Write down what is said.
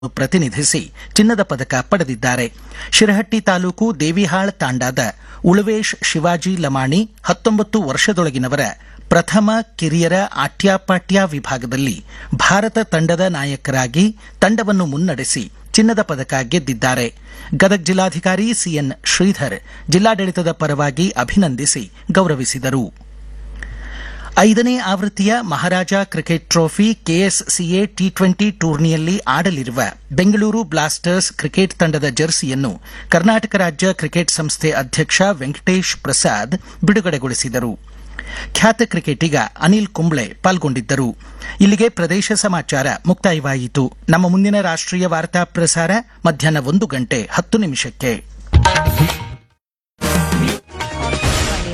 ಪ್ರತಿನಿಧಿಸಿ ಚಿನ್ನದ ಪದಕ ಪಡೆದಿದ್ದಾರೆ ಶಿರಹಟ್ಟಿ ತಾಲೂಕು ದೇವಿಹಾಳ್ ತಾಂಡಾದ ಉಳವೇಶ್ ಶಿವಾಜಿ ಲಮಾಣಿ ಹತ್ತೊಂಬತ್ತು ವರ್ಷದೊಳಗಿನವರ ಪ್ರಥಮ ಕಿರಿಯರ ಆಟ್ಯಾಪಾಟ್ಯ ವಿಭಾಗದಲ್ಲಿ ಭಾರತ ತಂಡದ ನಾಯಕರಾಗಿ ತಂಡವನ್ನು ಮುನ್ನಡೆಸಿ ಚಿನ್ನದ ಪದಕ ಗೆದ್ದಿದ್ದಾರೆ ಗದಗ ಜಿಲ್ಲಾಧಿಕಾರಿ ಸಿಎನ್ ಶ್ರೀಧರ್ ಜಿಲ್ಲಾಡಳಿತದ ಪರವಾಗಿ ಅಭಿನಂದಿಸಿ ಗೌರವಿಸಿದರು ಐದನೇ ಆವೃತ್ತಿಯ Maharaja cricket trophy KSCA T twenty ಟೂರ್ನಿಯಲ್ಲಿ ಆಡಲಿರುವ ಬೆಂಗಳೂರು ಬ್ಲಾಸ್ಟರ್ಸ್ ಕ್ರಿಕೆಟ್ ತಂಡದ ಜರ್ಸಿಯನ್ನು ಕರ್ನಾಟಕ ರಾಜ್ಯ ಕ್ರಿಕೆಟ್ ಸಂಸ್ಥೆ ಅಧ್ಯಕ್ಷ ವೆಂಕಟೇಶ್ ಪ್ರಸಾದ್ ಬಿಡುಗಡೆಗೊಳಿಸಿದರು ಖ್ಯಾತ ಕ್ರಿಕೆಟಿಗ ಅನಿಲ್ ಕುಂಬ್ಳೆ ಪಾಲ್ಗೊಂಡಿದ್ದರು ಇಲ್ಲಿಗೆ ಪ್ರದೇಶ ಸಮಾಚಾರ ಮುಕ್ತಾಯವಾಯಿತು ನಮ್ಮ ಮುಂದಿನ ರಾಷ್ಟ್ರೀಯ ವಾರ್ತಾ ಪ್ರಸಾರ ಮಧ್ಯಾಹ್ನ ಒಂದು ಗಂಟೆ ಹತ್ತು ನಿಮಿಷಕ್ಕೆ